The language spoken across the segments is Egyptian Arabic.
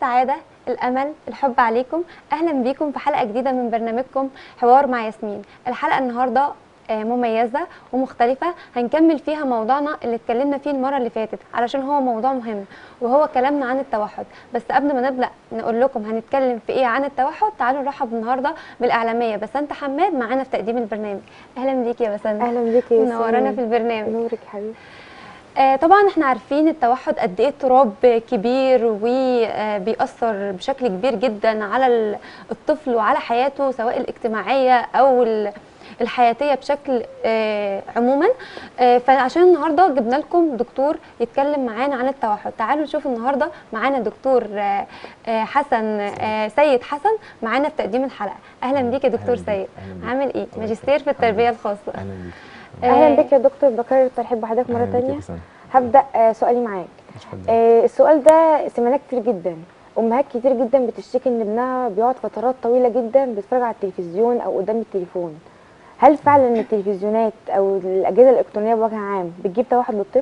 السعادة الأمل الحب عليكم أهلا بيكم في حلقة جديدة من برنامجكم حوار مع ياسمين الحلقة النهاردة آه، مميزة ومختلفة هنكمل فيها موضوعنا اللي اتكلمنا فيه المرة اللي فاتت علشان هو موضوع مهم وهو كلامنا عن التوحد بس قبل ما نبدأ نقول لكم هنتكلم في ايه عن التوحد تعالوا نرحب النهارده بالإعلامية بسنت حماد معانا في تقديم البرنامج أهلا بيكي يا بسنت اهلا بيكي يا ياسمين. منورانا في البرنامج نورك يا حبيبي آه، طبعا احنا عارفين التوحد قد ايه اضطراب كبير وبيأثر بشكل كبير جدا على ال- الطفل وعلى حياته سواء الاجتماعية او ال- الحياتية بشكل آه، عموما آه، فعشان النهارده جبنا لكم دكتور يتكلم معانا عن التوحد تعالوا نشوف النهارده معانا دكتور آه، آه، حسن آه، سيد حسن معانا في تقديم الحلقة اهلا بيك يا دكتور أهلاً بيك، سيد أهلاً بيك. عامل ايه الله ماجستير في يخليك. التربية الحمد الخاصة لله. اهلا بيك آه، اهلا بك يا دكتور بكرر الترحيب بحضرتك مره أهلاً بيك يا تانية بسنت. هبدا آه، سؤالي معاك اتفضل. آه، السؤال ده سمعناه كتير جدا امهات كتير جدا بتشتكي ان ابنها بيقعد فترات طويله جدا بيتفرج على التلفزيون او قدام التليفون هل فعلا التلفزيونات او الاجهزه الالكترونيه بوجه عام بتجيب توحد للطفل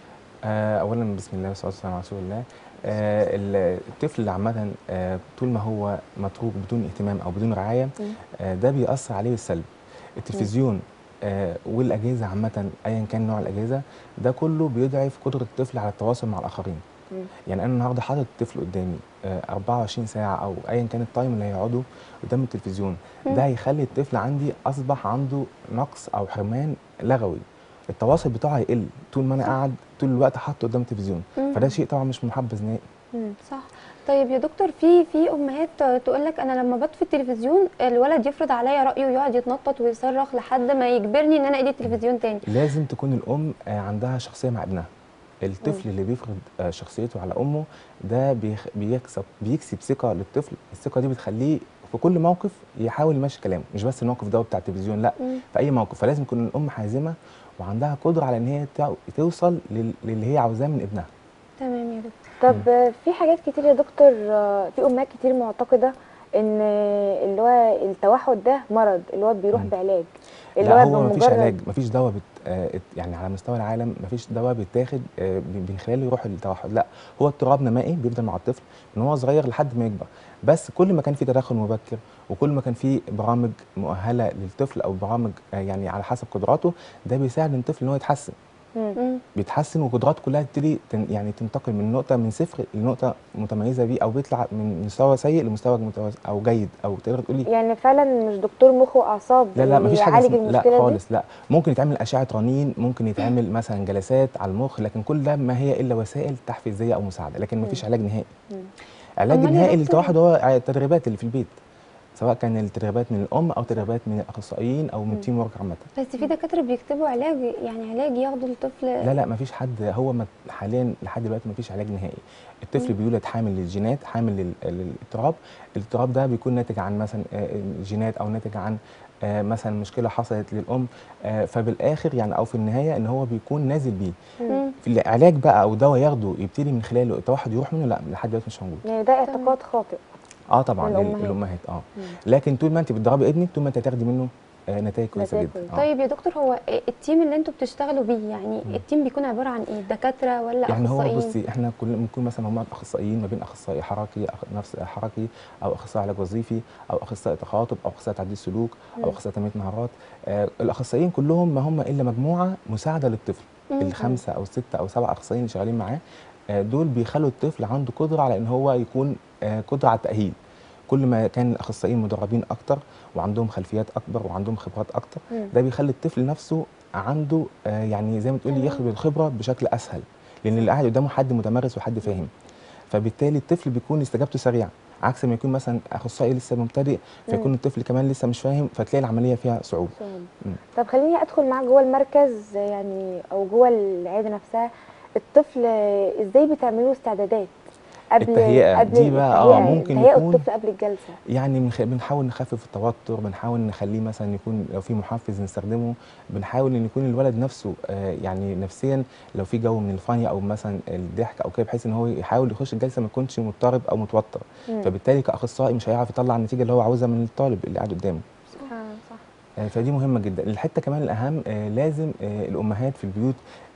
آه، اولا بسم الله والصلاه والسلام على رسول الله آه، ال- الطفل عامه آه، طول ما هو متروك بدون اهتمام او بدون رعايه آه، ده بيأثر عليه بالسلب التلفزيون آه، والاجهزه عامه ايا كان نوع الاجهزه ده كله بيضعف قدره الطفل على التواصل مع الاخرين مم. يعني انا النهارده حاطط الطفل قدامي آه، 24 ساعه او ايا كان التايم اللي هيقعده قدام التلفزيون ده هيخلي الطفل عندي اصبح عنده نقص او حرمان لغوي التواصل بتاعه هيقل طول ما انا قاعد طول الوقت حاطه قدام التلفزيون مم. فده شيء طبعا مش محبذ نهائي مم. صح طيب يا دكتور في في امهات تقول لك انا لما بطفي التلفزيون الولد يفرض عليا رايه ويقعد يتنطط ويصرخ لحد ما يجبرني ان انا ايدي التلفزيون تاني لازم تكون الام آه، عندها شخصيه مع ابنها الطفل اللي بيفرض آه، شخصيته على امه ده بيخ- بيكسب بيكسب ثقه للطفل الثقه دي بتخليه في كل موقف يحاول يمشي كلامه مش بس الموقف ده بتاع التلفزيون لا مم. في اي موقف فلازم تكون الام حازمه وعندها قدره على ان هي تع- توصل لل- للي هي عاوزاه من ابنها تمام يا دكتور طب آه، في حاجات كتير يا دكتور آه، في امهات كتير معتقده ان آه، اللي هو التوحد ده مرض اللي هو بيروح مم. بعلاج اللي لا هو هو مفيش بمجرد- علاج مفيش دواء بت آه، ات- يعني على مستوى العالم مفيش دواء بيتاخد آه، ب- من خلاله يروح للتوحد لا هو اضطراب نمائي بيفضل مع الطفل من هو صغير لحد ما يكبر بس كل ما كان في تدخل مبكر وكل ما كان في برامج مؤهله للطفل او برامج آه، يعني على حسب قدراته ده بيساعد الطفل ان هو يتحسن مم. مم. بيتحسن وقدراته كلها تبتدي تن يعني تنتقل من نقطه من صفر لنقطه متميزه بيه او بيطلع من مستوى سيء لمستوى متوسط او جيد او تقدر تقولي يعني فعلا مش دكتور مخ واعصاب لا لا اللي مفيش حاجه يعالج اسمها- المشكله لا دي خالص لا ممكن يتعمل اشعه رنين ممكن يتعمل مثلا جلسات على المخ لكن كل ده ما هي الا وسائل تحفيزيه او مساعده لكن مفيش علاج نهائي مم. علاج أمال يا نهائي دكتور؟ للتوحد هو التدريبات اللي في البيت سواء كان التدريبات من الام او تدريبات من الاخصائيين او من تيم ورك عامه بس في دكاتره بيكتبوا علاج يعني علاج ياخدوا الطفل لا لا مفيش حد هو ما حاليا لحد دلوقتي مفيش علاج نهائي الطفل بيولد حامل للجينات حامل لل- للاضطراب الاضطراب ده بيكون ناتج عن مثلا آه، جينات او ناتج عن آه، مثلا مشكله حصلت للام آه، فبالاخر يعني او في النهايه ان هو بيكون نازل بيه مم. في العلاج بقى او دواء ياخده يبتدي من خلاله التوحد يروح منه لا لحد دلوقتي مش موجود يعني ده اعتقاد خاطئ اه طبعا لل- للأمهات. للامهات اه مم. لكن طول ما انت بتضربي ابنك طول ما انت هتاخدي منه آه، نتائج كويسه نتائج جدا كويسة. آه. طيب يا دكتور هو التيم اللي انتوا بتشتغلوا بيه يعني التيم بيكون عباره عن ايه دكاتره ولا يعني هو اخصائيين بصي احنا كلنا بنكون مثلا مجموعه اخصائيين ما بين اخصائي حركي أخ... نفس حركي او اخصائي علاج وظيفي او اخصائي تخاطب او اخصائي تعديل سلوك او اخصائي تنميه مهارات آه الاخصائيين كلهم ما هم الا مجموعه مساعده للطفل مم. الخمسه او سته او سبعه اخصائيين اللي شغالين معاه آه دول بيخلوا الطفل عنده قدره على ان هو يكون آه قدره على التاهيل كل ما كان الاخصائيين مدربين اكتر وعندهم خلفيات اكبر وعندهم خبرات اكتر مم. ده بيخلي الطفل نفسه عنده آه يعني زي ما تقولي تمام. ياخد الخبره بشكل اسهل لان اللي قاعد قدامه حد متمرس وحد فاهم فبالتالي الطفل بيكون استجابته سريعه عكس ما يكون مثلا اخصائي لسه مبتدئ فيكون الطفل كمان لسه مش فاهم فتلاقي العمليه فيها صعوبه مم. طب خليني ادخل معاك جوه المركز يعني او جوه العياده نفسها الطفل ازاي بتعملوا استعدادات قبل التهيئة قبل دي بقى آه، التهيئة- ممكن تهيئة يكون- الطفل قبل الجلسه يعني بنخ- بنحاول نخفف التوتر بنحاول نخليه مثلا يكون لو في محفز نستخدمه بنحاول ان يكون الولد نفسه آه، يعني نفسيا لو في جو من الفانيا او مثلا الضحك او كده بحيث ان هو يحاول يخش الجلسه ما يكونش مضطرب او متوتر مم. فبالتالي كاخصائي مش هيعرف يطلع النتيجه اللي هو عاوزها من الطالب اللي قاعد قدامه آه، صح آه، فدي مهمه جدا الحته كمان الاهم آه، لازم آه، الامهات في البيوت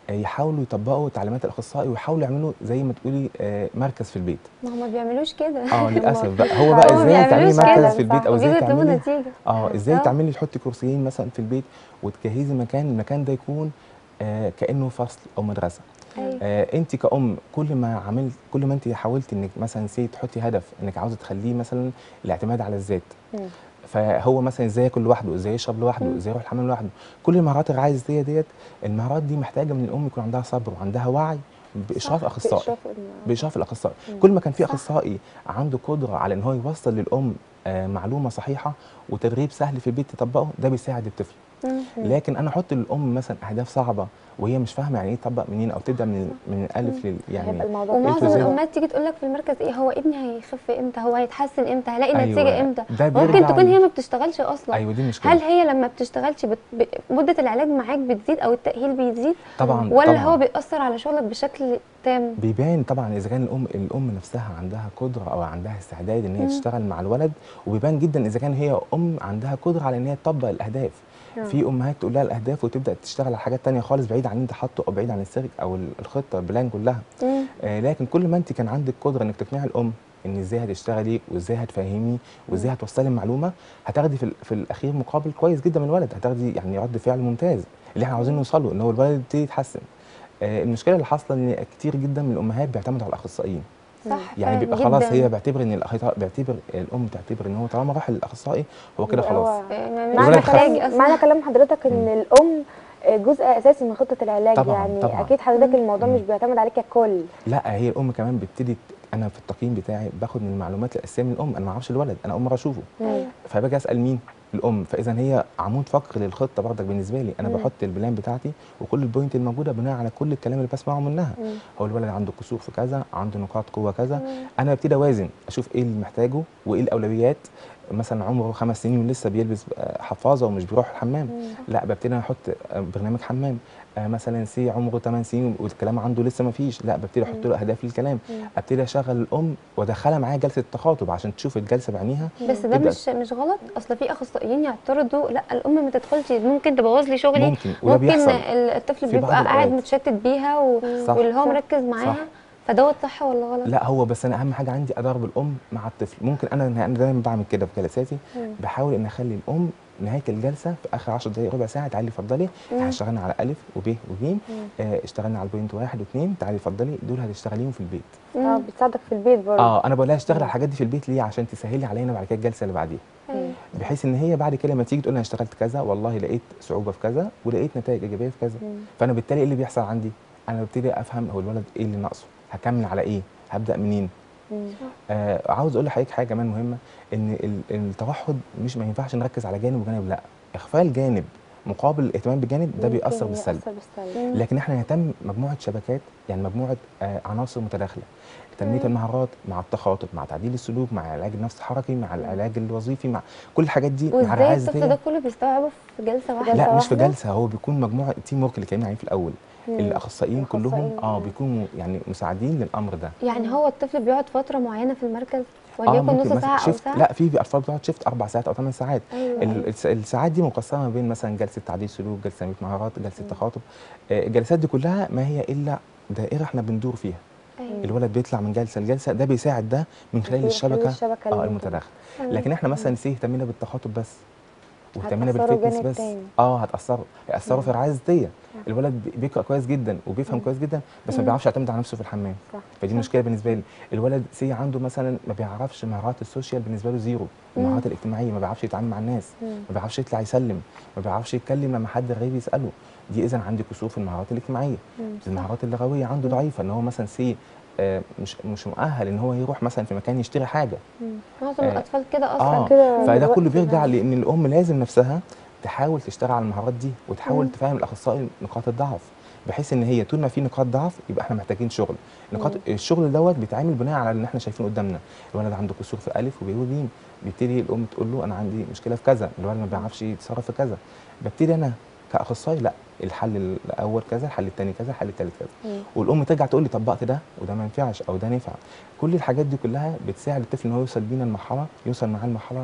آه، يحاولوا يطبقوا تعليمات الاخصائي ويحاولوا يعملوا زي ما تقولي آه، مركز في البيت ما هم ما بيعملوش كده اه هم- للاسف بقى هو بقى هو ازاي تعملي بيعملوش مركز كده، في البيت او وبيجوا ازاي يطلبوا تعملي نتيجه اه ازاي آه. تعملي تحطي كرسيين مثلا في البيت وتجهزي مكان المكان ده يكون آه كانه فصل او مدرسه أيوة. آه انت كأم كل ما عملت كل ما انت حاولتي انك مثلا سي تحطي هدف انك عاوزه تخليه مثلا الاعتماد على الذات مم. فهو مثلا ازاي ياكل لوحده ازاي يشرب لوحده مم. ازاي يروح الحمام لوحده كل المهارات الرعايزيه ديت المهارات دي محتاجه من الام يكون عندها صبر وعندها وعي باشراف اخصائي بإشراف الم- باشراف الاخصائي مم. كل ما كان في صح. اخصائي عنده قدره على ان هو يوصل للام آه معلومه صحيحه وتدريب سهل في البيت تطبقه ده بيساعد الطفل مم. مم. لكن انا احط للام مثلا اهداف صعبه وهي مش فاهمه يعني ايه تطبق منين او تبدا من من الالف لل هيبقى يعني الموضوع ومعظم إيه الامهات تيجي تقول لك في المركز ايه هو ابني هيخف امتى هو هيتحسن امتى هلاقي أيوة، نتيجه امتى ده ممكن بيرجع تكون ل- هي ما بتشتغلش اصلا ايوه دي مشكله هل هي لما بتشتغلش بت... ب... مده العلاج معاك بتزيد او التاهيل بيزيد طبعا ولا طبعا هو بيأثر على شغلك بشكل تام بيبان طبعا اذا كان الام الام نفسها عندها قدره او عندها استعداد ان هي مم. تشتغل مع الولد وبيبان جدا اذا كان هي ام عندها قدره على ان هي تطبق الاهداف آه. في امهات تقول لها الاهداف وتبدا تشتغل على حاجات تانية خالص بعيد عن اللي انت حاطه او بعيد عن السيرك او ال- الخطه البلان كلها مم. آه لكن كل ما انت كان عندك قدره انك تقنعي الام ان ازاي هتشتغلي وازاي هتفهمي وازاي هتوصلي المعلومه هتاخدي في, ال- في الاخير مقابل كويس جدا من الولد هتاخدي يعني رد فعل ممتاز اللي احنا عاوزين نوصله ان هو الولد يبتدي يتحسن آه المشكله اللي حاصله ان كتير جدا من الامهات بيعتمدوا على الاخصائيين صح يعني فعلاً بيبقى خلاص جداً. هي بيعتبر ان الأخ- بيعتبر الام بتعتبر ان هو طالما راح للاخصائي هو كده يبقى هو- خلاص يعني الولد معنى خف. محتاج كلام أصلاً. معنى كلام حضرتك ان مم. الام جزء اساسي من خطه العلاج طبعاً، يعني طبعاً. اكيد حضرتك الموضوع مم. مش بيعتمد عليك ككل لا هي الام كمان بتبتدي ت- انا في التقييم بتاعي باخد من المعلومات الاساسيه من الام انا ما اعرفش الولد انا اول مره اشوفه أيوة. فباجي اسال مين الام فاذا هي عمود فقر للخطه برضك بالنسبه لي انا مم. بحط البلان بتاعتي وكل البوينت الموجوده بناء على كل الكلام اللي بسمعه منها مم. هو الولد عنده قصور في كذا عنده نقاط قوه كذا مم. انا ببتدي اوازن اشوف ايه اللي محتاجه وايه الاولويات مثلا عمره خمس سنين ولسه بيلبس آه، حفاظه ومش بيروح الحمام مم. لا ببتدي احط آه، برنامج حمام آه، مثلا سي عمره 8 سنين والكلام عنده لسه ما فيش لا ببتدي احط له اهداف للكلام مم. ابتدي اشغل الام وادخلها معايا جلسه تخاطب عشان تشوف الجلسه بعينيها بس ده تبدأ- مش مش غلط اصل في اخصائيين يعترضوا لا الام ما تدخلش ممكن تبوظ لي شغلي ممكن وده ممكن بيحصل ال- الطفل في بيبقى بعض قاعد الأوقات. متشتت بيها و... صح. واللي هو صح. مركز معاها صح. فدوت صح ولا غلط لا هو بس انا اهم حاجه عندي ادرب الام مع الطفل ممكن انا انا دايما بعمل كده في جلساتي مم. بحاول ان اخلي الام نهايه الجلسه في اخر 10 دقائق ربع ساعه تعالي اتفضلي مم. احنا اشتغلنا على الف وب وج مم. آه اشتغلنا على البوينت واحد واثنين تعالي اتفضلي دول هتشتغليهم في البيت اه مم. بتساعدك في البيت برضه اه انا بقول لها اشتغل مم. على الحاجات دي في البيت ليه عشان تسهلي علينا بعد كده الجلسه اللي بعديها أيوة. بحيث ان هي بعد كده لما تيجي تقول انا اشتغلت كذا والله لقيت صعوبه في كذا ولقيت نتائج ايجابيه في كذا مم. فانا بالتالي ايه اللي بيحصل عندي انا ببتدي افهم هو الولد ايه اللي ناقصه هكمل على ايه هبدا منين مم. آه عاوز اقول لحضرتك حاجه كمان مهمه ان ال- التوحد مش ما ينفعش نركز على جانب وجانب لا اخفاء الجانب مقابل الاهتمام بالجانب ده ممكن بيأثر بالسلب يأثر بالسلب مم. لكن احنا نهتم مجموعه شبكات يعني مجموعه آه عناصر متداخله تنميه مم. المهارات مع التخاطب مع تعديل السلوك مع العلاج النفسي الحركي مع العلاج الوظيفي مع كل الحاجات دي مع وازاي الرعايه الطفل الذاتيه ده كله بيستوعبه في جلسه واحده لا جلسة مش في واحدة؟ جلسه هو بيكون مجموعه تيم ورك اللي اتكلمنا عليه في الاول مم. الاخصائيين كلهم الأخصائيين، اه مم. بيكونوا يعني مساعدين للامر ده يعني هو الطفل بيقعد فتره معينه في المركز اه وليكن ممكن نص مثلا ساعه او شيفت ساعه لا في اطفال بتقعد شيفت اربع ساعات او ثمان ساعات ايوه ال- الس- الساعات دي مقسمه ما بين مثلا جلسه تعديل سلوك جلسه تنميه مهارات جلسه تخاطب آه، الجلسات دي كلها ما هي الا دائره احنا بندور فيها ايوه الولد بيطلع من جلسه لجلسه ده بيساعد ده من خلال من خلال الشبكه الشبكة اه اللي المتداخله أيوة. لكن احنا مثلا سي اهتمينا بالتخاطب بس واهتمينا هتأثروا بالفتنس جانب بس تاني. اه هتاثروا هياثروا في مم. الرعايه الذاتيه الولد بي- بيقرا كويس جدا وبيفهم مم. كويس جدا بس ما مم. بيعرفش يعتمد على نفسه في الحمام صح فدي صح. مشكله بالنسبه لي الولد سي عنده مثلا ما بيعرفش مهارات السوشيال بالنسبه له زيرو مم. المهارات الاجتماعيه ما بيعرفش يتعامل مع الناس مم. ما بيعرفش يطلع يسلم ما بيعرفش يتكلم لما حد غريب يساله دي اذا عندي كسور في المهارات الاجتماعيه مم. المهارات اللغويه عنده ضعيفه ان هو مثلا سي آه، مش مش مؤهل ان هو يروح مثلا في مكان يشتري حاجه مم. معظم آه، الاطفال كده اصلا اه كده فده دلوقتي كله بيرجع بقى- لان الام لازم نفسها تحاول تشتغل على المهارات دي وتحاول مم. تفهم الاخصائي نقاط الضعف بحيث ان هي طول ما في نقاط ضعف يبقى احنا محتاجين شغل نقاط مم. الشغل دوت بيتعمل بناء على اللي احنا شايفينه قدامنا الولد عنده كسور في الف وب وج بيبتدي الام تقول له انا عندي مشكله في كذا الولد ما بيعرفش يتصرف في كذا ببتدي انا كاخصائي لا الحل الاول كذا الحل الثاني كذا الحل الثالث كذا مم. والام ترجع تقول لي طبقت ده وده ما ينفعش او ده نفع كل الحاجات دي كلها بتساعد الطفل ان هو يوصل بينا لمرحله يوصل معاه لمرحله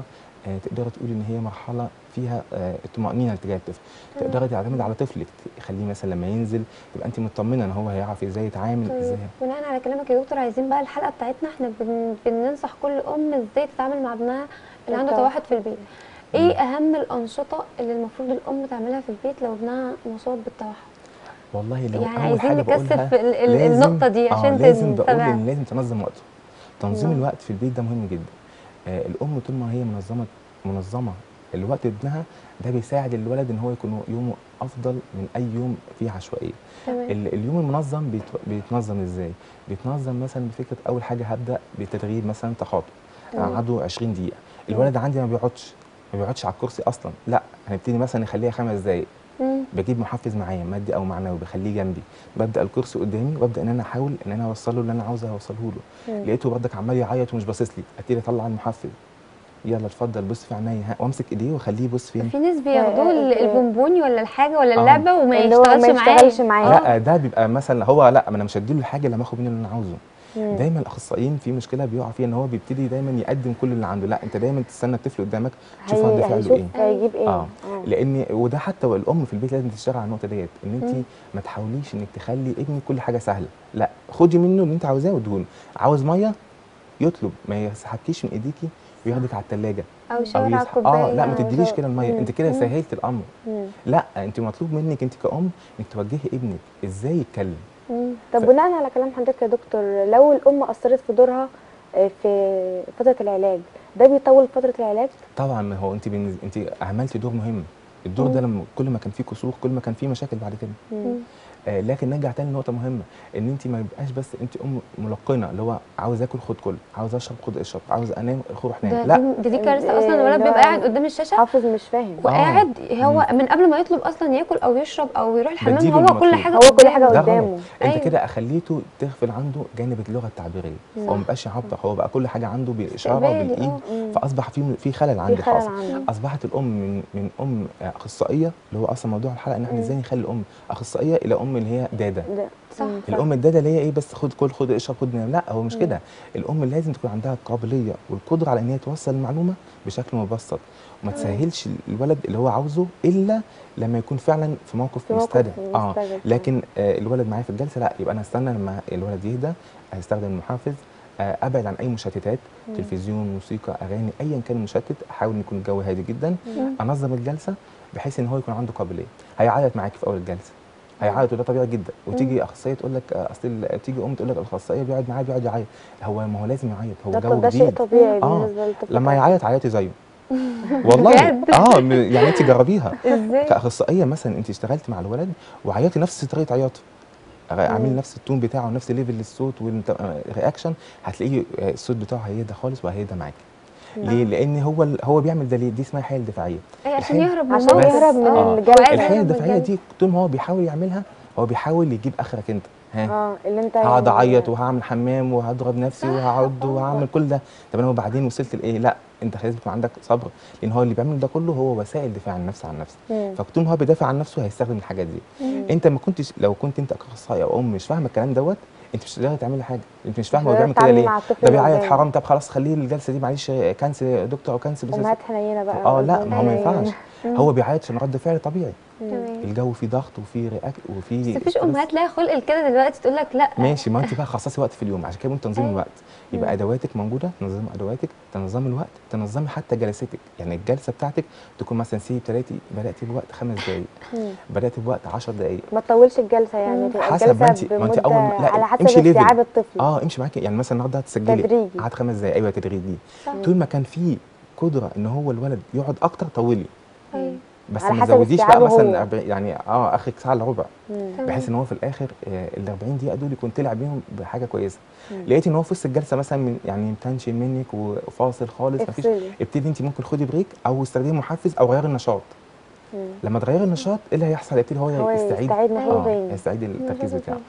آه، تقدري تقولي ان هي مرحله فيها آه، الطمانينه تجاه الطفل تقدري تعتمد على طفلك تخليه مثلا لما ينزل تبقى انت مطمنه ان هو هيعرف ازاي يتعامل طيب ازاي بناء على كلامك يا دكتور عايزين بقى الحلقه بتاعتنا احنا بن... بننصح كل ام ازاي تتعامل مع ابنها اللي عنده بالتوحد. توحد في البيت ايه اهم الانشطه اللي المفروض الام تعملها في البيت لو ابنها مصاب بالتوحد والله لو يعني اول عايزين حاجه نكثف بقولها ال- ال- لازم- النقطه دي آه، عشان لازم بقول تنتبع ان لازم تنظم وقته تنظيم نعم. الوقت في البيت ده مهم جدا آه الام طول ما هي منظمه منظمه الوقت ابنها ده بيساعد الولد ان هو يكون يومه افضل من اي يوم فيه عشوائيه تمام ال- اليوم المنظم بيت- بيتنظم ازاي بيتنظم مثلا بفكره اول حاجه هبدا بتدريب مثلا تخاطب تمام. اقعده 20 دقيقه الولد عندي ما بيقعدش ما بيقعدش على الكرسي اصلا لا هنبتدي مثلا نخليها خمس دقائق مم. بجيب محفز معايا مادي او معنوي بخليه جنبي ببدا الكرسي قدامي وابدا ان انا احاول ان انا اوصله اللي انا عاوز اوصله له مم. لقيته بردك عمال يعيط ومش باصص لي ابتدي اطلع المحفز يلا اتفضل بص في عينيا ها، وامسك ايديه واخليه يبص فين في ناس بياخدوه آه، ال- آه. البونبوني ولا الحاجه ولا آه. اللعبه وما اللي هو ما يشتغلش معاه يشتغلش معاه لا ده بيبقى مثلا هو لا ما انا مش هديله الحاجه اللي هاخد منه اللي انا عاوزه مم. دايما الاخصائيين في مشكله بيقع فيها ان هو بيبتدي دايما يقدم كل اللي عنده لا انت دايما تستنى الطفل قدامك تشوف رد هي- فعله هيشوف ايه هيجيب ايه اه لان وده حتى الام في البيت لازم تشتغل على النقطه ديت ان انت مم. ما تحاوليش انك تخلي ابنك كل حاجه سهله لا خدي منه اللي انت عاوزاه وادهونه عاوز ميه يطلب ما يسحبكيش من ايديكي وياخدك على الثلاجه او او شاور على يسحب الكوبايه اه لا ما أو تديليش شاور. كده الميه مم. انت كده مم. سهلت الامر مم. لا انت مطلوب منك انت كأم انك توجهي ابنك ازاي يتكلم مم. طب ف- بناء على كلام حضرتك يا دكتور لو الام اثرت في دورها آه، في فتره العلاج ده بيطول فتره العلاج طبعا ما هو انت بالنسبة انت اهملتي دور مهم الدور ده لما كل ما كان فيه كسور كل ما كان فيه مشاكل بعد كده مم. آه لكن نرجع تاني لنقطه مهمه ان انت ما يبقاش بس انت ام ملقنه اللي هو عاوز اكل خد كل عاوز اشرب خد اشرب عاوز انام خد روح ده نام لا دي, دي كارثه إيه اصلا الولد اللي هو بيبقى قاعد قدام الشاشه حافظ مش فاهم وقاعد هو من قبل ما يطلب اصلا ياكل او يشرب او يروح الحمام بديله هو كل المطلوب. حاجه هو كل حاجه ده غلط قدامه انت أيوة. كده خليته تغفل عنده جانب اللغه التعبيريه مم. هو ما بقاش يعبر هو بقى كل حاجه عنده باشاره استقبالي، بالايد آه. مم. فاصبح في في خلل عندي خلل حاصل عنده. اصبحت الام من من ام اخصائيه اللي هو اصلا موضوع الحلقه ان احنا مم. ازاي نخلي الام اخصائيه الى ام اللي هي داده ده صح. مم. الام الداده اللي هي ايه بس خد كل خد اشرب خد نام لا هو مش مم. كده الام لازم تكون عندها القابليه والقدره على ان هي توصل المعلومه بشكل مبسط وما تسهلش الولد اللي هو عاوزه الا لما يكون فعلا في موقف في موقف مستدعي اه مستدعي. لكن آه الولد معايا في الجلسه لا يبقى انا استنى لما الولد يهدى هستخدم المحفز آه ابعد عن اي مشتتات تلفزيون موسيقى اغاني ايا كان المشتت احاول ان يكون الجو هادي جدا مم. انظم الجلسه بحيث ان هو يكون عنده قابليه هيعيط معاكي في اول الجلسه هيعيط وده طبيعي جدا وتيجي اخصائيه تقول لك آه، اصل ال- تيجي ام تقول لك الاخصائيه بيقعد معاه بيقعد يعيط هو ما هو لازم يعيط هو ده جو ده شيء جديد طبيعي آه. بالنسبه للطفل لما طبعاً. يعيط عيطي زيه والله بجد؟ اه م- يعني انت جربيها ازاي كاخصائيه مثلا انت اشتغلت مع الولد وعيطي نفس طريقه عياطه اعملي مم. نفس التون بتاعه ونفس ليفل الصوت والرياكشن هتلاقيه آه، الصوت بتاعه هيهدى خالص وهيهدى معاكي ليه؟ لان هو ال- هو بيعمل ده ليه؟ دي اسمها حيل دفاعيه أي عشان الحيل- يهرب من عشان الموقف. يهرب من آه. الجلسة. وعايز الحيل يهرب من الدفاعيه الجلسة. دي طول ما هو بيحاول يعملها هو بيحاول يجيب اخرك انت ها اه اللي انت هقعد يعني- اعيط وهعمل حمام وهضرب نفسي صح، وهعض آه. وهعمل كل ده طب انا وبعدين وصلت لايه لا انت لازم يكون عندك صبر لان هو اللي بيعمل ده كله هو وسائل دفاع عن النفس عن نفسه مم. فطول ما هو بيدافع عن نفسه هيستخدم الحاجات دي انت ما كنتش لو كنت انت كاخصائي او ام مش فاهمه الكلام دوت انت مش هتقدري تعملي حاجه انت مش فاهمه هو مش بيعمل هتقدري كده تتعاملي ليه مع الطفل ده اللي بيعيط قدامك. حرام طب خلاص خليه الجلسه دي معلش كنسل يا دكتور او كنسل بس امهات حنينه بقى اه لا ما هو ما حنينة. ينفعش هو بيعيط عشان رد فعل طبيعي مم. تمام الجو فيه ضغط وفيه رياكت وفيه بس مفيش ستريس. امهات لها خلق كده دلوقتي تقول لك لا ماشي ما انت بقى خصصي وقت في اليوم عشان كده بنقول تنظيم أيوة. الوقت يبقى ادواتك موجوده تنظمي ادواتك تنظمي الوقت تنظمي حتى جلساتك يعني الجلسه بتاعتك تكون مثلا سي بتلاتي بداتي بوقت خمس دقائق مم. بداتي بوقت 10 دقائق ما تطولش الجلسه يعني تبقى حسب الجلسه ما انت- ما انت بمدة أول ما- لا، على امشي حسب ليفل. استيعاب الطفل اه امشي معاكي يعني مثلا النهارده هتسجلي تدريجي. قعد خمس دقائق ايوه تدريجي صح. طول ما كان في قدره ان هو الولد يقعد اكتر طولي أيوة. بس على ما حسب تزوديش بقى استيعابه مثلا هو. 40 يعني اه اخرك ساعه الا ربع مم. تمام. بحيث ان هو في الاخر آه، ال 40 دقيقه دول يكون طلع بيهم بحاجه كويسه مم. لقيتي ان هو في وسط الجلسه مثلا من يعني متنشن منك وفاصل خالص مفيش افصلي. ابتدي انت ممكن خدي بريك او استخدمي محفز او غيري النشاط مم. لما تغيري النشاط ايه اللي هيحصل يبتدي هو, هو يستعيد يستعيد نشاطه اه تاني. يستعيد التركيز نشاطه بتاعه تاني.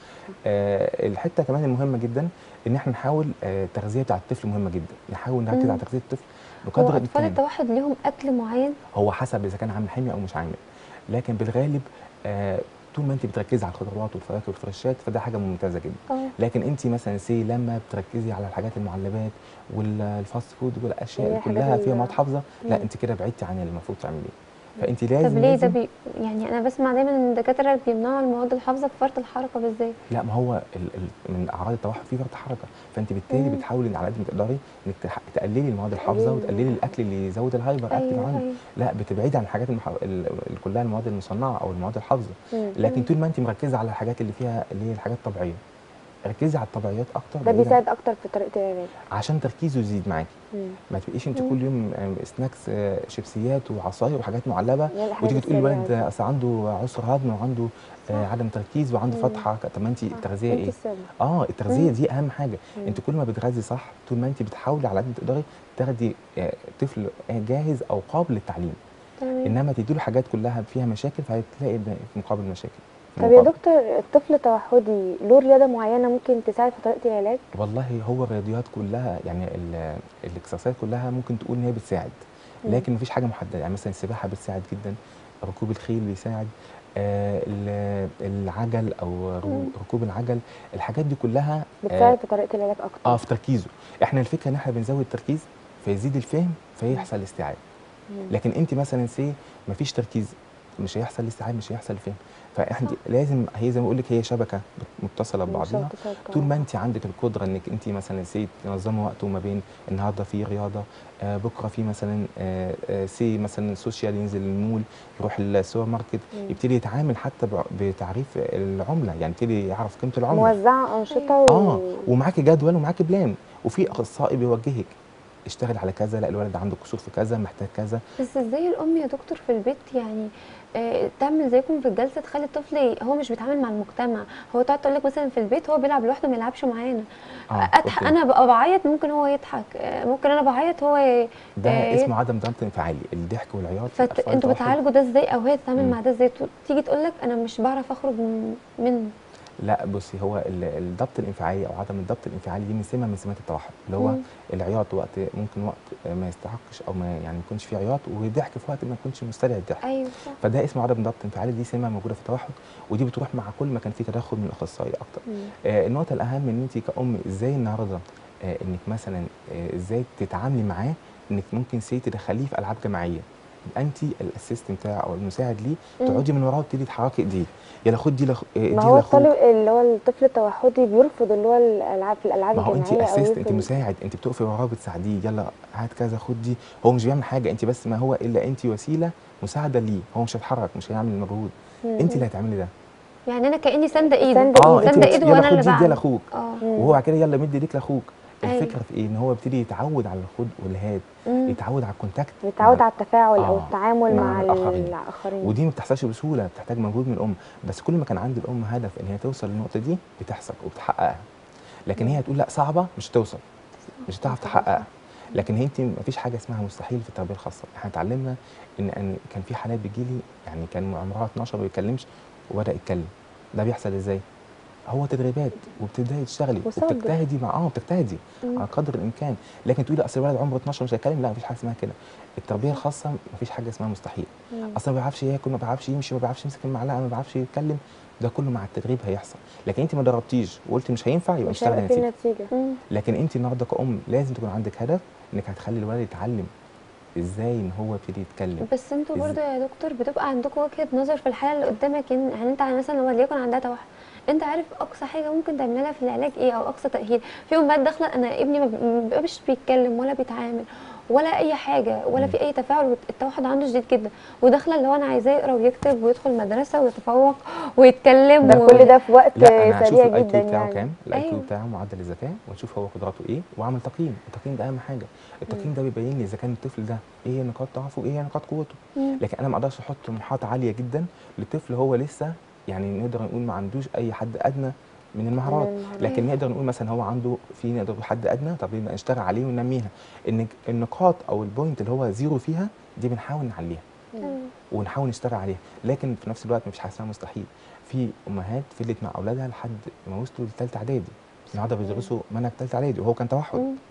آه الحته كمان المهمه جدا ان احنا نحاول آه التغذيه بتاع الطفل مهمه جدا نحاول نركز مم. على تغذيه الطفل هو بقدر اطفال الامكان التوحد ليهم اكل معين هو حسب اذا كان عامل حميه او مش عامل لكن بالغالب آه طول ما انت بتركزي على الخضروات والفواكه والفريشات فده حاجه ممتازه جدا اه لكن انت مثلا سي لما بتركزي على الحاجات المعلبات والفاست فود اللي هي والاشياء الحاجات كلها ال- فيها مواد حافظه لا مم. انت كده بعدتي عن اللي المفروض تعمليه فانت لازم طب ليه ده لازم بي يعني انا بسمع دايما ان الدكاتره بيمنعوا المواد الحافظه في فرط الحركه بالذات لا ما هو ال ال من اعراض التوحد في فرط حركه فانت بالتالي مم. بتحاولي على قد ما تقدري انك تح- تقللي المواد الحافظه تقللي وتقللي المواد الاكل اللي يزود الهايبر اكتيف ايوه عندك ايوه لا بتبعدي عن الحاجات المح... ال... ال- كلها المواد المصنعه او المواد الحافظه مم. لكن مم. طول ما انت مركزه على الحاجات اللي فيها اللي هي الحاجات الطبيعيه ركزي على الطبيعيات اكتر ده بعيداً- بيساعد اكتر في طريقه العلاج عشان تركيزه يزيد معاكي مم. ما تبقيش انت مم. كل يوم آه، سناكس آه، شيبسيات وعصاير وحاجات معلبه اللي هي الحاجات وتيجي تقولي السريعة الولد دي. اصل عنده عسر هضم وعنده آه، صح. عدم تركيز وعنده مم. فتحه طب ما انت التغذيه انت ايه؟ السبب اه التغذيه مم. دي اهم حاجه مم. انت كل ما بتغذي صح طول ما انت بتحاولي على قد ما تقدري تاخدي آه، طفل آه، جاهز او قابل للتعليم تمام انما تديله حاجات كلها فيها مشاكل فهتلاقي في مقابل مشاكل في طب يا مقابل. دكتور الطفل توحدي له رياضه معينه ممكن تساعد في طريقه العلاج والله هو الرياضيات كلها يعني ال- الاكسرسايز كلها ممكن تقول ان هي بتساعد مم. لكن مفيش حاجه محدده يعني مثلا السباحه بتساعد جدا ركوب الخيل بيساعد آه ال- العجل او رو- مم. ركوب العجل الحاجات دي كلها بتساعد في طريقه العلاج اكتر اه في تركيزه احنا الفكره ان احنا بنزود التركيز فيزيد الفهم فيحصل الاستيعاب مم. لكن انت مثلا سي مفيش تركيز مش هيحصل الاستيعاب مش هيحصل الفهم فاحنا لازم هي زي ما بقول لك هي شبكه متصله ببعضها مشاهد تصاد طول ما انت عندك القدره انك انت مثلا سي تنظمي وقته ما بين النهارده في رياضه آه بكره في مثلا آه آه سي مثلا سوشيال ينزل المول يروح السوبر ماركت مم. يبتدي يتعامل حتى بع- بتعريف العمله يعني يبتدي يعرف قيمه العمله موزعه انشطه و... اه ومعاكي جدول ومعاكي بلان وفي اخصائي بيوجهك اشتغل على كذا لا الولد عنده كسور في كذا محتاج كذا بس ازاي الام يا دكتور في البيت يعني آه، تعمل زيكم في الجلسه تخلي الطفل ي- هو مش بيتعامل مع المجتمع هو تقعد تقول لك مثلا في البيت هو بيلعب لوحده ما يلعبش معانا اه اضحك أوكي. انا ببقى بعيط ممكن هو يضحك آه، ممكن انا بعيط هو ي- ده آه، اسمه عدم ضبط انفعالي الضحك والعياط في الأطفال فانتوا التوحد. بتعالجوا ده ازاي او هي تتعامل مم. مع ده ازاي تو- تيجي تقول لك انا مش بعرف اخرج من- منه لا بصي هو ال- الضبط الانفعالي او عدم الضبط الانفعالي دي من سمه من سمات التوحد اللي هو مم. العياط وقت ممكن وقت ما يستحقش او ما يعني ما يكونش فيه عياط وضحك في وقت ما يكونش مستدعي الضحك ايوه صح فده اسمه عدم ضبط انفعالي دي سمه موجوده في التوحد ودي بتروح مع كل ما كان في تدخل من الاخصائي اكتر مم. آه النقطه الاهم ان انت كأم ازاي النهارده آه انك مثلا آه ازاي تتعاملي معاه انك ممكن سي تدخليه في العاب جماعيه يبقى انت الاسيست بتاعه او المساعد ليه مم. تقعدي من وراه وتبتدي تحركي ايديه يلا خد دي لأخ... آه، دي ما هو لأخوك. الطالب اللي هو الطفل التوحدي بيرفض اللي هو الالعاب في الالعاب ما هو انت الجماعيه او اسيست انت يرفض- مساعد انت بتقفي وراه بتساعديه يلا هات كذا خد دي هو مش بيعمل حاجه انت بس ما هو الا انت وسيله مساعده ليه هو مش هيتحرك مش هيعمل مجهود مم. انت اللي هتعملي ده يعني انا كاني سانده ايده ساندة اه إيده. انت سانده بت- ايده يلا وانا خد اللي دي دي بعمل لاخوك اه مم. وهو بعد كده يلا مد ايديك لاخوك أيوة. الفكره في ايه ان هو يبتدي يتعود على الخد والهات مم. يتعود على الكونتاكت بيتعود مع- على التفاعل او آه، التعامل مع مع الآخرين. الاخرين ودي ما بتحصلش بسهوله بتحتاج مجهود من الام بس كل ما كان عند الام هدف ان هي توصل للنقطه دي بتحصل وبتحققها لكن هي هتقول لا صعبه مش هتوصل مش هتعرف تحققها لكن هي انت ما فيش حاجه اسمها مستحيل في التربيه الخاصه احنا اتعلمنا ان ان كان في حالات بتجي لي يعني كان عمرها 12 ما بيتكلمش وبدا يتكلم ده بيحصل ازاي هو تدريبات وبتبداي تشتغلي وصبر. وبتجتهدي مع اه بتجتهدي مم. على قدر الامكان لكن تقولي اصل الولد عمره 12 مش هيتكلم لا مفيش حاجه اسمها كده التربيه الخاصه مفيش حاجه اسمها مستحيل مم. اصلا ما بيعرفش ياكل ما بيعرفش يمشي ما بيعرفش يمسك المعلقه ما بيعرفش يتكلم ده كله مع التدريب هيحصل لكن انت ما دربتيش وقلت مش هينفع يبقى مش مش هيبقى هتاخدي في نتيجه نتيجه مم. لكن انت النهارده كأم لازم تكون عندك هدف انك هتخلي الولد يتعلم ازاي ان هو يبتدي يتكلم بس انتوا إز- برضه يا دكتور بتبقى عندكم وجهه نظر في الحاله اللي قدامك ان يعني انت مثلا وليكن عندها توحد انت عارف اقصى حاجه ممكن تعملها لها في العلاج ايه او اقصى تاهيل في امهات داخله انا ابني ما بي- ما بيبقاش بيتكلم ولا بيتعامل ولا اي حاجه ولا مم. في اي تفاعل التوحد عنده شديد جدا وداخله اللي هو انا عايزاه يقرا ويكتب ويدخل مدرسه ويتفوق ويتكلم ده و- كل ده في وقت لا انا هشوف سريع الاي جدا كيو بتاعه يعني كام الاي كيو أيوة. بتاعه معدل الذكاء ونشوف هو قدراته ايه واعمل تقييم التقييم ده اهم حاجه التقييم ده بيبين لي اذا كان الطفل ده ايه هي نقاط ضعفه وايه هي نقاط قوته مم. لكن انا ما اقدرش احط طموحات عاليه جدا لطفل هو لسه يعني نقدر نقول ما عندوش اي حد ادنى من المهارات المهارات. لكن نقدر نقول مثلا هو عنده في نقدر نقول حد ادنى طب يبقى نشتغل عليه وننميها ان النقاط او البوينت اللي هو زيرو فيها دي بنحاول نعليها مم. ونحاول نشتغل عليها لكن في نفس الوقت مفيش حاجه اسمها مستحيل في امهات فضلت مع اولادها لحد ما وصلوا لثالثه اعدادي النهارده بيدرسوا منهج ثالثه اعدادي وهو كان توحد مم.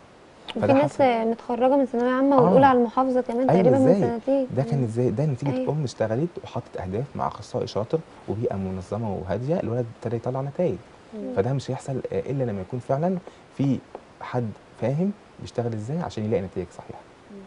وفي فده ناس حصل. متخرجه من ثانويه عامه آه. والاولى على المحافظه كمان أيوة تقريبا من إزاي؟ سنتين ده كان ازاي ده نتيجه أيوة. ام اشتغلت وحطت اهداف مع اخصائي شاطر وبيئه منظمه وهاديه الولد ابتدى يطلع نتائج فده مش هيحصل آه، الا لما يكون فعلا في حد فاهم بيشتغل ازاي عشان يلاقي نتائج صحيحه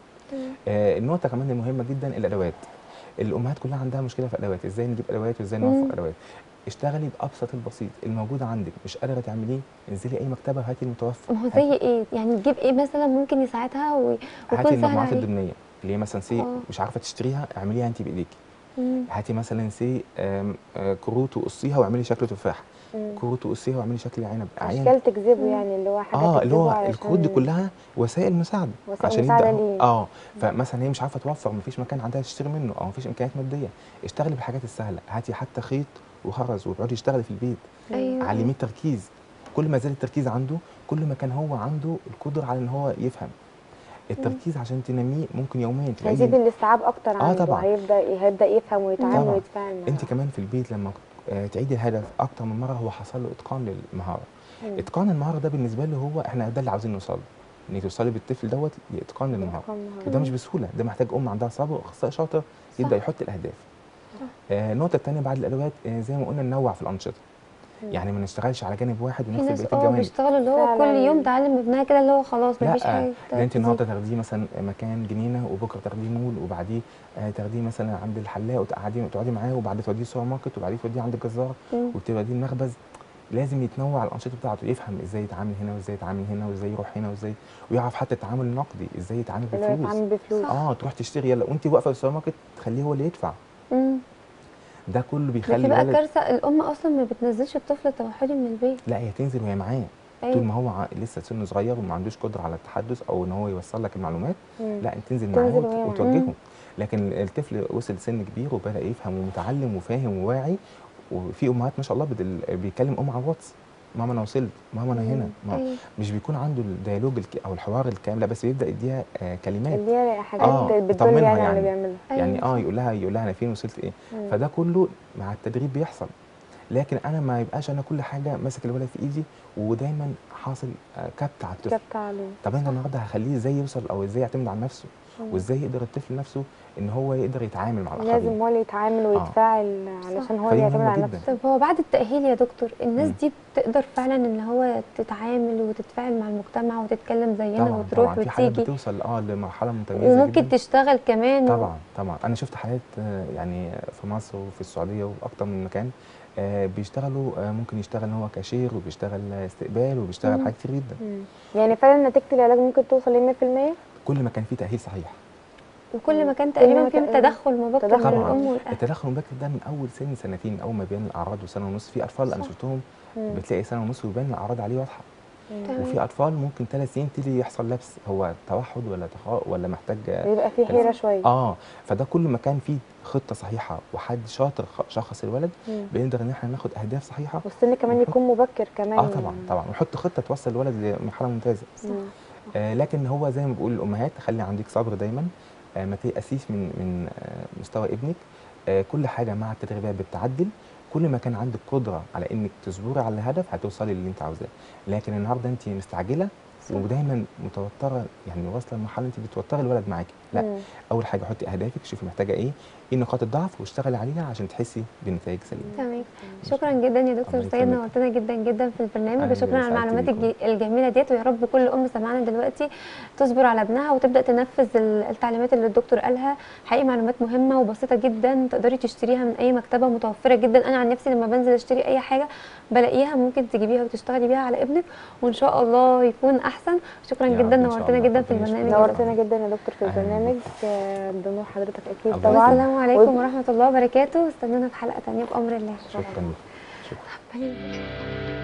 آه النقطه كمان المهمه جدا الادوات الامهات كلها عندها مشكله في الادوات ازاي نجيب ادوات وازاي مم. نوفر ادوات اشتغلي بابسط البسيط الموجود عندك مش قادره تعمليه انزلي اي مكتبه هاتي المتوفر ما هو هاتي- زي ايه يعني تجيب ايه مثلا ممكن يساعدها وي- هاتي ويكون سهل المجموعات عليها الضمنيه اللي هي مثلا سي آه. مش عارفه تشتريها اعمليها انت بايديكي مم. هاتي مثلا سي آم، آه، كروت وقصيها واعملي شكل تفاح مم. كروت وقصيها واعملي شكل عنب عين اشكال تجذبه مم. يعني اللي هو حاجه اه اللي هو تجذبه الكروت دي علشان- كلها وسائل مساعده وسائل مساعدة يبدأ هو- ليه. اه فمثلا هي مش عارفه توفر مفيش مكان عندها تشتري منه او مفيش امكانيات ماديه اشتغلي بالحاجات السهله هاتي حتى خيط وخرز وتقعدي اشتغلي في البيت ايوه علميه التركيز كل ما زاد التركيز عنده كل ما كان هو عنده القدره على ان هو يفهم التركيز عشان تنميه ممكن يوميا تلاقيه هيزيد الاستيعاب اكتر آه عنده طبعاً. هيبدا هيبدا يفهم ويتعامل طبعاً. ويتفاعل معاه انت كمان في البيت لما آه، تعيدي الهدف اكتر من مره هو حصل له اتقان للمهاره مم. اتقان المهاره ده بالنسبه له هو احنا ده اللي عاوزين نوصل له ان توصلي بالطفل دوت لاتقان للمهاره إتقان مهارة. وده مش بسهوله ده محتاج ام عندها صبر واخصائي شاطر يبدا يحط الاهداف آه النقطه الثانيه بعد الادوات آه زي ما قلنا ننوع في الانشطه مم. يعني ما نشتغلش على جانب واحد في ونغفل ناس بقيه اه الجوانب بيشتغلوا اللي هو كل فعلاً. يوم تعلم ابنها كده اللي هو خلاص مفيش لا حاجه ده انت تزيد. النهارده تاخديه مثلا مكان جنينه وبكره تاخديه مول وبعديه آه تاخديه مثلا عند الحلاق وتقعدي تقعدي معاه وبعدين توديه السوبر ماركت وبعدين توديه عند الجزار مم. وتوديه المخبز لازم يتنوع الانشطه بتاعته يفهم ازاي يتعامل هنا وازاي يتعامل هنا وازاي يروح هنا وازاي ويعرف حتى التعامل النقدي ازاي يتعامل اللي هو بالفلوس يتعامل بفلوس اه تروح تشتري يلا وانت واقفه في السوبر ماركت تخليه هو اللي يدفع مم. ده كله بيخلي بتبقى الولد كارثه الام اصلا ما بتنزلش الطفل التوحدي من البيت لا هي تنزل وهي معاه طول ايوه ما هو ع- لسه سنه صغير وما عندوش قدره على التحدث او ان هو يوصل لك المعلومات مم. لا انت تنزل معاه تنزل وت- وهي معاه. وتوجهه لكن الطفل وصل سن كبير وبدا يفهم ومتعلم وفاهم وواعي وفي امهات ما شاء الله بدل بيكلم ام على الواتس ماما انا وصلت ماما انا هنا ما ايوه مش بيكون عنده الديالوج الك- او الحوار الكامل لا بس بيبدا يديها آه كلمات اللي هي حاجات آه، بتدل يطمنها يعني على اللي يعني. بيعملها يعني أيوة. اه يقول لها يقول لها انا فين وصلت ايه مم. فده كله مع التدريب بيحصل لكن انا ما يبقاش انا كل حاجه ماسك الولد في ايدي ودايما حاصل آه، كبت على الطفل كبت عليه طب انت النهارده هخليه ازاي يوصل او ازاي يعتمد على نفسه مم. وازاي يقدر الطفل نفسه ان هو يقدر يتعامل مع الاخرين لازم هو اللي يتعامل ويتفاعل علشان هو فدي اللي يعتمد مهمة على جداً. نفسه طب هو بعد التأهيل يا دكتور الناس مم. دي بتقدر فعلا ان هو تتعامل وتتفاعل مع المجتمع وتتكلم زينا طبعا وتروح طبعا في حالات وتيجي بتوصل اه لمرحله متميزه وممكن جدا تشتغل كمان طبعا طبعا انا شفت حالات آه، يعني في مصر وفي السعوديه وفي اكتر من مكان آه، بيشتغلوا آه، ممكن يشتغل ان هو كاشير وبيشتغل آه، استقبال وبيشتغل مم. حاجات كتير جدا مم. يعني فعلا نتيجه العلاج ممكن توصل ل 100% كل ما كان فيه تاهيل صحيح وكل مم. مكان كل تقريبا مكان- فيه تدخل مبكر من تدخل. الام والاهل التدخل المبكر ده من اول سن سنتين من اول ما بيبان الاعراض وسنه ونص في اطفال انا صح. شفتهم مم. بتلاقي سنه ونص ويبان الاعراض عليه واضحه مم. تمام. وفي اطفال ممكن ثلاث سنين تيجي يحصل لبس هو توحد ولا تخاء ولا محتاج بيبقى فيه حيره شويه اه فده كل ما كان فيه خطه صحيحه وحد شاطر خ- شخص الولد مم. بنقدر ان احنا ناخد اهداف صحيحه والسن كمان ونحط- يكون مبكر كمان اه طبعا طبعا ونحط خطه توصل الولد لمرحله ممتازه مم. آه لكن هو زي ما بقول الامهات خلي عندك صبر دايما آه ما تيأسيش من من آه مستوى ابنك آه كل حاجه مع التدريبات بتعدل كل ما كان عندك قدره على انك تصبري على الهدف هتوصلي للي انت عاوزاه لكن النهارده انت مستعجله صح. ودايما متوتره يعني واصله لمرحله انت بتوتري الولد معاكي لا مم. اول حاجه حطي اهدافك شوفي محتاجه ايه ايه نقاط الضعف واشتغلي عليها عشان تحسي بنتائج سليمه تمام شكرا جدا يا دكتور الله سيد يكرمك. نورتنا جدا جدا في البرنامج أهلاً وشكرا على وسهلاً المعلومات بيكم. الج- الجميله ديت ويا رب كل ام سمعنا دلوقتي تصبر على ابنها وتبدا تنفذ ال- التعليمات اللي الدكتور قالها حقيقي معلومات مهمه وبسيطه جدا تقدري تشتريها من اي مكتبه متوفره جدا انا عن نفسي لما بنزل اشتري اي حاجه بلاقيها ممكن تجيبيها وتشتغلي بيها على ابنك وان شاء الله يكون احسن شكرا يا جدا رب إن شاء نورتنا الله. جدا في ربنا البرنامج يشفيك. نورتنا جدا يا دكتور في أهلاً البرنامج آه، بنور حضرتك اكيد الله طبعا السلام عليكم وإنت- ورحمه الله وبركاته استنونا في حلقه ثانيه بامر الله شكرا لك شكرا بye.